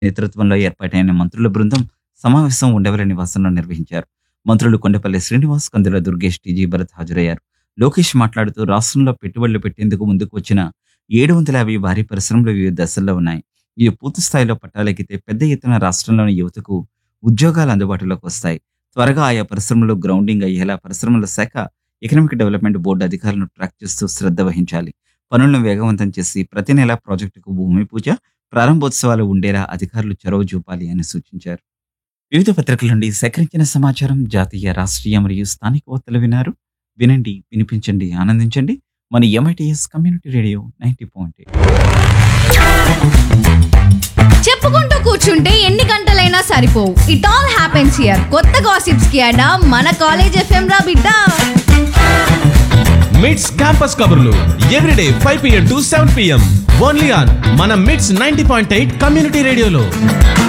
నేతృత్వంలో ఏర్పాటైన మంత్రుల బృందం సమావేశం ఉండవల్లి నివాసంలో నిర్వహించారు మంత్రులు కొండపల్లి శ్రీనివాస్ కందుల దుర్గేష్ టీజీ భరత్ హాజరయ్యారు లోకేష్ మాట్లాడుతూ రాష్ట్రంలో పెట్టుబడులు పెట్టేందుకు ముందుకు వచ్చిన ఏడు వందల యాభై భారీ పరిశ్రమలు వివిధ దశల్లో ఉన్నాయి ఇవి పూర్తి స్థాయిలో పట్టాలెక్కితే పెద్ద ఎత్తున రాష్ట్రంలోని యువతకు ఉద్యోగాలు అందుబాటులోకి వస్తాయి త్వరగా ఆయా పరిశ్రమలు గ్రౌండింగ్ అయ్యేలా పరిశ్రమల శాఖ ఎకనామిక్ డెవలప్మెంట్ బోర్డు అధికారులను ట్రాక్ చేస్తూ శ్రద్ధ వహించాలి పనులను వేగవంతం చేసి ప్రతి నెల ప్రాజెక్టుకు భూమి పూజ ప్రారంభోత్సవాలు ఉండేలా అధికారులు చొరవ చూపాలి అని సూచించారు వివిధ పత్రికల నుండి సేకరించిన సమాచారం జాతీయ రాష్ట్రీయ మరియు స్థానిక వార్తలు వినారు వినండి వినిపించండి ఆనందించండి మన MITS community radio ninety point చెప్పుకుంటూ కూర్చుంటే ఎన్ని గంటలైనా సరిపోవు ఇట్ ఆల్ హ్యాపెన్స్ హియర్ కొత్త గాసిప్స్ కి అడా మన కాలేజ్ ఎఫ్ఎం రా బిడ్డ మిడ్స్ క్యాంపస్ కబుర్లు everyday five PM to seven PM only on మన MITS ninety point eight community రేడియోలో